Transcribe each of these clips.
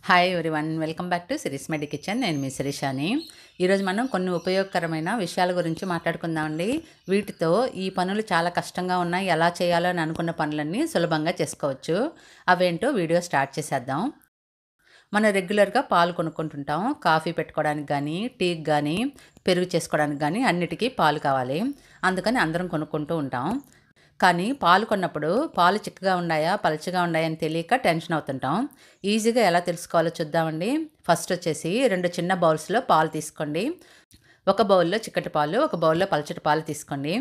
hi one welcome back to series మెడి kitchen నేను మీ శిరీషాని ఈరోజు మనం కొన్ని ఉపయోగకరమైన విషయాల గురించి మాట్లాడుకుందామండి వీటితో ఈ పనులు చాలా కష్టంగా ఉన్నాయి ఎలా చేయాలో అని అనుకున్న పనులన్నీ సులభంగా చేసుకోవచ్చు అవేంటో వీడియో స్టార్ట్ చేసేద్దాం మనం రెగ్యులర్గా పాలు కొనుక్కుంటుంటాం కాఫీ పెట్టుకోవడానికి కానీ టీకి కానీ పెరుగు చేసుకోవడానికి కానీ అన్నిటికీ పాలు కావాలి అందుకని అందరం కొనుక్కుంటూ ఉంటాం కానీ పాలు కొన్నప్పుడు పాలు చిక్కగా ఉన్నాయా పలచగా ఉన్నాయా అని తెలియక టెన్షన్ అవుతుంటాం ఈజీగా ఎలా తెలుసుకోవాలో చూద్దామండి ఫస్ట్ వచ్చేసి రెండు చిన్న బౌల్స్లో పాలు తీసుకోండి ఒక బౌల్లో చిక్కటి పాలు ఒక బౌల్లో పలచటి పాలు తీసుకోండి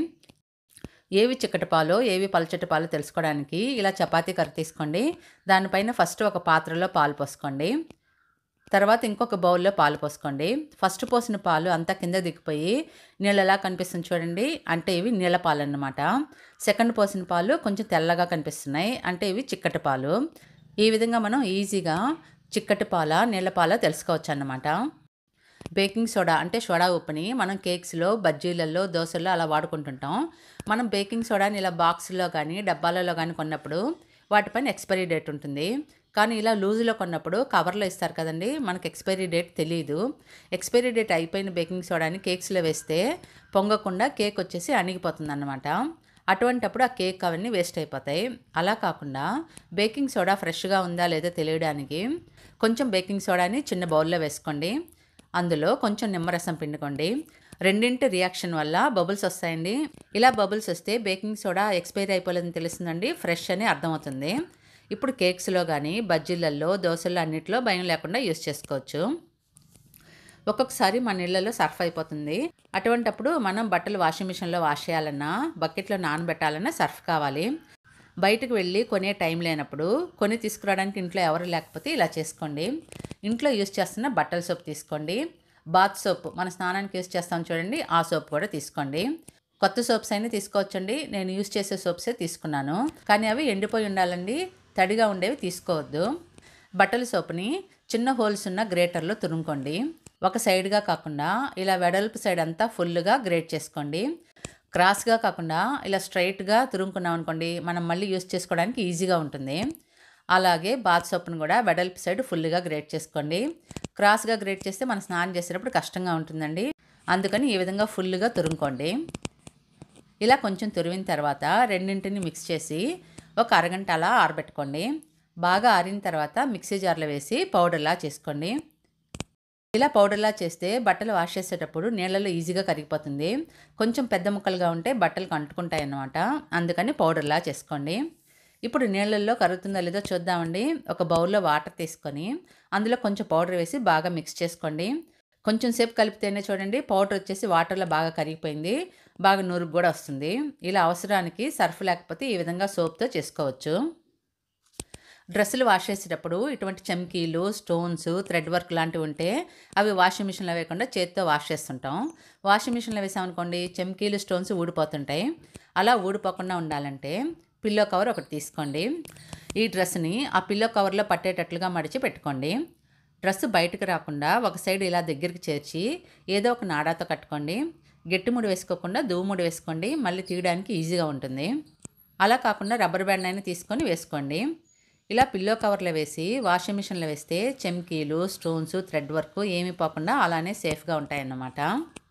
ఏవి చిక్కటి పాలో ఏవి పలచటి పాలు తెలుసుకోవడానికి ఇలా చపాతీ కర్ర తీసుకోండి దానిపైన ఫస్ట్ ఒక పాత్రలో పాలు పోసుకోండి తర్వాత ఇంకొక బౌల్లో పాలు పోసుకోండి ఫస్ట్ పోసిన పాలు అంతా కింద దిగిపోయి నీళ్ళు ఎలా కనిపిస్తుంది చూడండి అంటే ఇవి నీళ్ళ పాలు అన్నమాట సెకండ్ పోసిన పాలు కొంచెం తెల్లగా కనిపిస్తున్నాయి అంటే ఇవి చిక్కటి పాలు ఈ విధంగా మనం ఈజీగా చిక్కటి పాల నీళ్ళ పాల తెలుసుకోవచ్చు అన్నమాట బేకింగ్ సోడా అంటే సోడా ఉప్పుని మనం కేక్స్లో బజ్జీలలో దోశల్లో అలా వాడుకుంటుంటాం మనం బేకింగ్ సోడాని ఇలా బాక్స్లో కానీ డబ్బాలలో కానీ కొన్నప్పుడు వాటిపైన ఎక్స్పైరీ డేట్ ఉంటుంది కానీ ఇలా లూజులో కొన్నప్పుడు కవర్లో ఇస్తారు కదండి మనకు ఎక్స్పైరీ డేట్ తెలియదు ఎక్స్పైరీ డేట్ అయిపోయిన బేకింగ్ సోడాని కేక్స్లో వేస్తే పొంగకుండా కేక్ వచ్చేసి అణిగిపోతుంది అన్నమాట అటువంటప్పుడు ఆ కేక్ అవన్నీ వేస్ట్ అయిపోతాయి అలా కాకుండా బేకింగ్ సోడా ఫ్రెష్గా ఉందా లేదో తెలియడానికి కొంచెం బేకింగ్ సోడాని చిన్న బౌల్లో వేసుకోండి అందులో కొంచెం నిమ్మరసం పిండుకోండి రెండింటి రియాక్షన్ వల్ల బబుల్స్ వస్తాయండి ఇలా బబుల్స్ వస్తే బేకింగ్ సోడా ఎక్స్పైరీ అయిపోలేదని తెలుస్తుందండి ఫ్రెష్ అని అర్థమవుతుంది ఇప్పుడు కేక్స్లో కానీ బజ్జీలలో దోశల్లో అన్నిట్లో భయం లేకుండా యూస్ చేసుకోవచ్చు ఒక్కొక్కసారి మన ఇళ్ళలో సర్ఫ్ అయిపోతుంది అటువంటప్పుడు మనం బట్టలు వాషింగ్ మిషన్లో వాష్ చేయాలన్నా బకెట్లో నానబెట్టాలన్నా సర్ఫ్ కావాలి బయటకు వెళ్ళి కొనే టైం లేనప్పుడు కొని తీసుకురావడానికి ఇంట్లో ఎవరు లేకపోతే ఇలా చేసుకోండి ఇంట్లో యూస్ చేస్తున్న బట్టల సోప్ తీసుకోండి బాత్ సోప్ మన స్నానానికి యూస్ చేస్తాం చూడండి ఆ సోప్ కూడా తీసుకోండి కొత్త సోప్స్ అయినా తీసుకోవచ్చండి నేను యూస్ చేసే సోప్సే తీసుకున్నాను కానీ అవి ఎండిపోయి ఉండాలండి తడిగా ఉండేవి తీసుకోవద్దు బట్టల సోప్ని చిన్న హోల్స్ ఉన్న గ్రేటర్లో తురుముకోండి ఒక సైడ్గా కాకుండా ఇలా వెడల్పు సైడ్ అంతా ఫుల్గా గ్రేట్ చేసుకోండి క్రాస్గా కాకుండా ఇలా స్ట్రైట్గా తురుముకున్నాం అనుకోండి మనం మళ్ళీ యూస్ చేసుకోవడానికి ఈజీగా ఉంటుంది అలాగే బాత్ సోప్ను కూడా వెడల్పు సైడ్ ఫుల్గా గ్రేట్ చేసుకోండి క్రాస్గా గ్రేట్ చేస్తే మనం స్నానం చేసేటప్పుడు కష్టంగా ఉంటుందండి అందుకని ఈ విధంగా ఫుల్గా తురుముకోండి ఇలా కొంచెం తురిమిన తర్వాత రెండింటిని మిక్స్ చేసి ఒక అరగంట అలా ఆరబెట్టుకోండి బాగా ఆరిన తర్వాత మిక్సీ జార్లో వేసి పౌడర్లా చేసుకోండి ఇలా పౌడర్లా చేస్తే బట్టలు వాష్ చేసేటప్పుడు నీళ్ళలో ఈజీగా కరిగిపోతుంది కొంచెం పెద్ద ముక్కలుగా ఉంటే బట్టలకు అంటుకుంటాయి అన్నమాట అందుకని పౌడర్లా చేసుకోండి ఇప్పుడు నీళ్ళల్లో కరుగుతుందో లేదో చూద్దామండి ఒక బౌల్లో వాటర్ తీసుకొని అందులో కొంచెం పౌడర్ వేసి బాగా మిక్స్ చేసుకోండి కొంచెం సేపు కలిపితేనే చూడండి పౌడర్ వచ్చేసి వాటర్లో బాగా కరిగిపోయింది బాగా నూరుకు కూడా వస్తుంది ఇలా అవసరానికి సర్ఫ్ లేకపోతే ఈ విధంగా సోప్తో చేసుకోవచ్చు డ్రెస్సులు వాష్ చేసేటప్పుడు ఇటువంటి చమ్కీలు స్టోన్స్ థ్రెడ్ వర్క్ లాంటివి ఉంటే అవి వాషింగ్ మిషన్లో వేయకుండా చేతితో వాష్ చేస్తుంటాం వాషింగ్ మిషన్లో వేసామనుకోండి చమ్కీలు స్టోన్స్ ఊడిపోతుంటాయి అలా ఊడిపోకుండా ఉండాలంటే పిల్లో కవర్ ఒకటి తీసుకోండి ఈ డ్రెస్ని ఆ పిల్లో కవర్లో పట్టేటట్లుగా మడిచి పెట్టుకోండి డ్రెస్ బయటకు రాకుండా ఒక సైడ్ ఇలా దగ్గరికి చేర్చి ఏదో ఒక నాడాతో కట్టుకోండి గట్టి ముడి వేసుకోకుండా దువ్వు ముడి వేసుకోండి మళ్ళీ తీయడానికి ఈజీగా ఉంటుంది అలా కాకుండా రబ్బర్ బ్యాండ్ అయినా తీసుకొని వేసుకోండి ఇలా పిల్లో కవర్లో వేసి వాషింగ్ మిషన్లో వేస్తే చెమ్కీలు స్టోన్స్ థ్రెడ్ వర్క్ ఏమీ పోకుండా అలానే సేఫ్గా ఉంటాయన్నమాట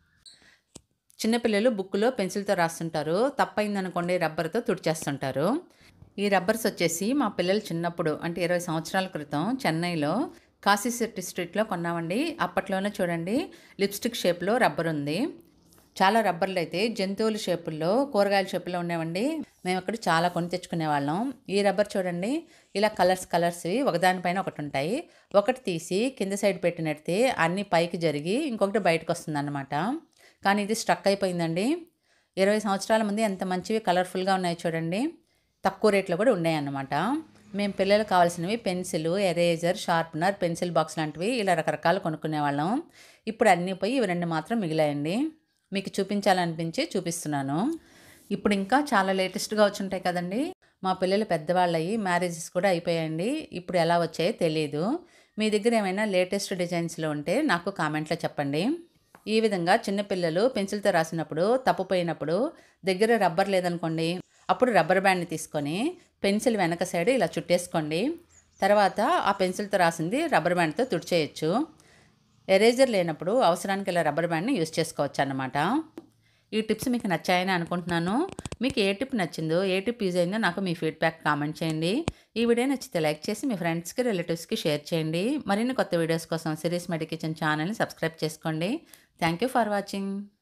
చిన్నపిల్లలు బుక్లో పెన్సిల్తో రాస్తుంటారు తప్పైందనుకోండి రబ్బర్తో తుడిచేస్తుంటారు ఈ రబ్బర్స్ వచ్చేసి మా పిల్లలు చిన్నప్పుడు అంటే ఇరవై సంవత్సరాల క్రితం చెన్నైలో కాశీశెట్టి స్ట్రీట్లో కొన్నామండి అప్పట్లోనే చూడండి లిప్స్టిక్ షేప్లో రబ్బర్ ఉంది చాలా రబ్బర్లు అయితే జంతువుల షేపుల్లో కూరగాయల షేపులో ఉండేవండి మేము అక్కడ చాలా కొని తెచ్చుకునేవాళ్ళం ఈ రబ్బర్ చూడండి ఇలా కలర్స్ కలర్స్వి ఒకదానిపైన ఒకటి ఉంటాయి ఒకటి తీసి కింద సైడ్ పెట్టినట్టే అన్నీ పైకి జరిగి ఇంకొకటి బయటకు వస్తుందన్నమాట కానీ ఇది స్ట్రక్ అయిపోయిందండి ఇరవై సంవత్సరాల ముందు ఎంత మంచివి కలర్ఫుల్గా ఉన్నాయి చూడండి తక్కువ రేట్లో కూడా ఉన్నాయన్నమాట మేము పిల్లలకు కావాల్సినవి pencil eraser sharpener pencil box లాంటివి ఇలా రకరకాలు కొనుక్కునేవాళ్ళం ఇప్పుడు అన్నీ పోయి ఇవి రెండు మాత్రం మిగిలాయండి మీకు చూపించాలనిపించి చూపిస్తున్నాను ఇప్పుడు ఇంకా చాలా లేటెస్ట్గా వచ్చుంటాయి కదండి మా పిల్లలు పెద్దవాళ్ళయి మ్యారేజెస్ కూడా అయిపోయాయండి ఇప్పుడు ఎలా వచ్చాయో తెలియదు మీ దగ్గర ఏమైనా లేటెస్ట్ డిజైన్స్లో ఉంటే నాకు కామెంట్లో చెప్పండి ఈ విధంగా చిన్నపిల్లలు పెన్సిల్తో రాసినప్పుడు తప్పుపోయినప్పుడు దగ్గర రబ్బర్ లేదనుకోండి అప్పుడు రబ్బర్ బ్యాండ్ని తీసుకొని పెన్సిల్ వెనక సైడ్ ఇలా చుట్టేసుకోండి తర్వాత ఆ పెన్సిల్తో రాసింది రబ్బర్ బ్యాండ్తో తుడిచేయచ్చు ఎరేజర్ లేనప్పుడు అవసరానికి ఇలా రబ్బర్ బ్యాండ్ని యూస్ చేసుకోవచ్చు అన్నమాట ఈ టిప్స్ మీకు నచ్చాయని అనుకుంటున్నాను మీకు ఏ టిప్ నచ్చిందో ఏ టిప్ యూజ్ అయిందో నాకు మీ ఫీడ్బ్యాక్ కామెంట్ చేయండి ఈ వీడియో నచ్చితే లైక్ చేసి మీ ఫ్రెండ్స్కి రిలేటివ్స్కి షేర్ చేయండి మరిన్ని కొత్త వీడియోస్ కోసం సిరీస్ మెడికిచెన్ ఛానల్ని సబ్స్క్రైబ్ చేసుకోండి థ్యాంక్ యూ ఫర్ వాచింగ్